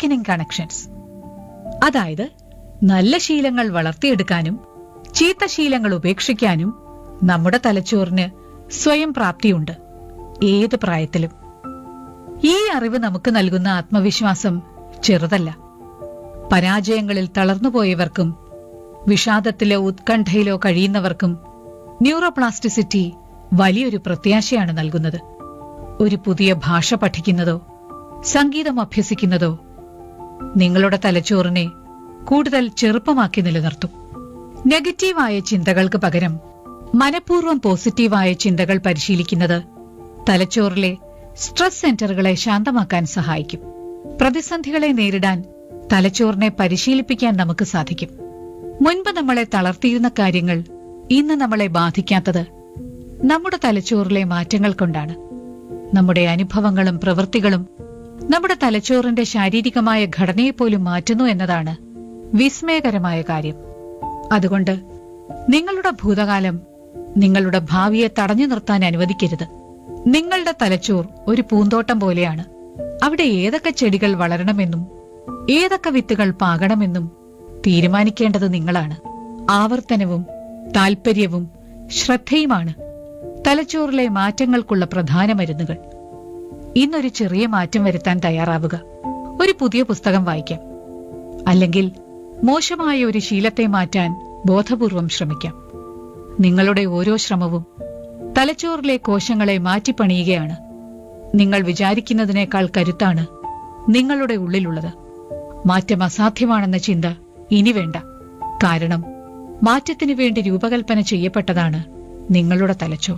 awakening connections അതായത് നല്ല ശീലങ്ങൾ വളർത്തിയെടുക്കാനും ചീത്ത ശീലങ്ങൾ ഉപേക്ഷിക്കാനും നമ്മുടെ തലച്ചോറിന് സ്വയം പ്രാപ്തിയുണ്ട് ഏത് പ്രായത്തിലും ഈ അറിവ് നമുക്ക് നൽകുന്ന ആത്മവിശ്വാസം ചെറുതല്ല പരാജയങ്ങളിൽ തളർന്നുപോയവർക്കും വിഷാദത്തിലോ ഉത്കണ്ഠയിലോ കഴിയുന്നവർക്കും ന്യൂറോപ്ലാസ്റ്റിസിറ്റി വലിയൊരു പ്രത്യാശയാണ് നൽകുന്നത് ഒരു പുതിയ ഭാഷ പഠിക്കുന്നതോ സംഗീതം അഭ്യസിക്കുന്നതോ നിങ്ങളുടെ തലച്ചോറിനെ കൂടുതൽ ചെറുപ്പമാക്കി നിലനിർത്തും നെഗറ്റീവായ ചിന്തകൾക്ക് പകരം മനഃപൂർവ്വം പോസിറ്റീവായ ചിന്തകൾ പരിശീലിക്കുന്നത് തലച്ചോറിലെ സ്ട്രെസ് സെന്ററുകളെ ശാന്തമാക്കാൻ സഹായിക്കും പ്രതിസന്ധികളെ നേരിടാൻ തലച്ചോറിനെ പരിശീലിപ്പിക്കാൻ നമുക്ക് സാധിക്കും മുൻപ് നമ്മളെ തളർത്തിയിരുന്ന കാര്യങ്ങൾ ഇന്ന് നമ്മളെ ബാധിക്കാത്തത് നമ്മുടെ തലച്ചോറിലെ മാറ്റങ്ങൾ കൊണ്ടാണ് നമ്മുടെ അനുഭവങ്ങളും പ്രവൃത്തികളും നമ്മുടെ തലച്ചോറിന്റെ ശാരീരികമായ ഘടനയെപ്പോലും മാറ്റുന്നു എന്നതാണ് വിസ്മയകരമായ കാര്യം അതുകൊണ്ട് നിങ്ങളുടെ ഭൂതകാലം നിങ്ങളുടെ ഭാവിയെ തടഞ്ഞു നിർത്താൻ അനുവദിക്കരുത് നിങ്ങളുടെ തലച്ചോർ ഒരു പൂന്തോട്ടം പോലെയാണ് അവിടെ ഏതൊക്കെ ചെടികൾ വളരണമെന്നും ഏതൊക്കെ വിത്തുകൾ പാകണമെന്നും തീരുമാനിക്കേണ്ടത് നിങ്ങളാണ് ആവർത്തനവും താൽപര്യവും ശ്രദ്ധയുമാണ് തലച്ചോറിലെ മാറ്റങ്ങൾക്കുള്ള പ്രധാന മരുന്നുകൾ ഇന്നൊരു ചെറിയ മാറ്റം വരുത്താൻ തയ്യാറാവുക ഒരു പുതിയ പുസ്തകം വായിക്കാം അല്ലെങ്കിൽ മോശമായ ഒരു ശീലത്തെ മാറ്റാൻ ബോധപൂർവം ശ്രമിക്കാം നിങ്ങളുടെ ഓരോ ശ്രമവും തലച്ചോറിലെ കോശങ്ങളെ മാറ്റിപ്പണിയുകയാണ് നിങ്ങൾ വിചാരിക്കുന്നതിനേക്കാൾ കരുത്താണ് നിങ്ങളുടെ ഉള്ളിലുള്ളത് മാറ്റം അസാധ്യമാണെന്ന ചിന്ത ഇനി വേണ്ട കാരണം മാറ്റത്തിനു വേണ്ടി രൂപകൽപ്പന ചെയ്യപ്പെട്ടതാണ് നിങ്ങളുടെ തലച്ചോർ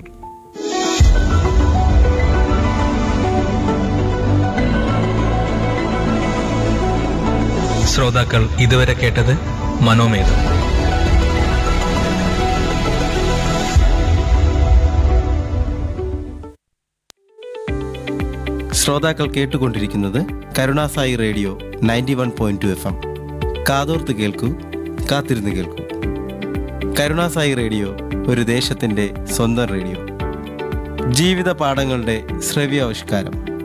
ശ്രോതാക്കൾ ഇതുവരെ കേട്ടത് മനോമേധം ശ്രോതാക്കൾ കേട്ടുകൊണ്ടിരിക്കുന്നത് Karunasai radio ninety one point two F M കാതോർത്ത് കേൾക്കൂ കാത്തിരുന്ന് കേൾക്കൂ കരുണാസായി റേഡിയോ ഒരു ദേശത്തിൻ്റെ സ്വന്തം റേഡിയോ ജീവിത പാഠങ്ങളുടെ ശ്രവ്യാവിഷ്കാരം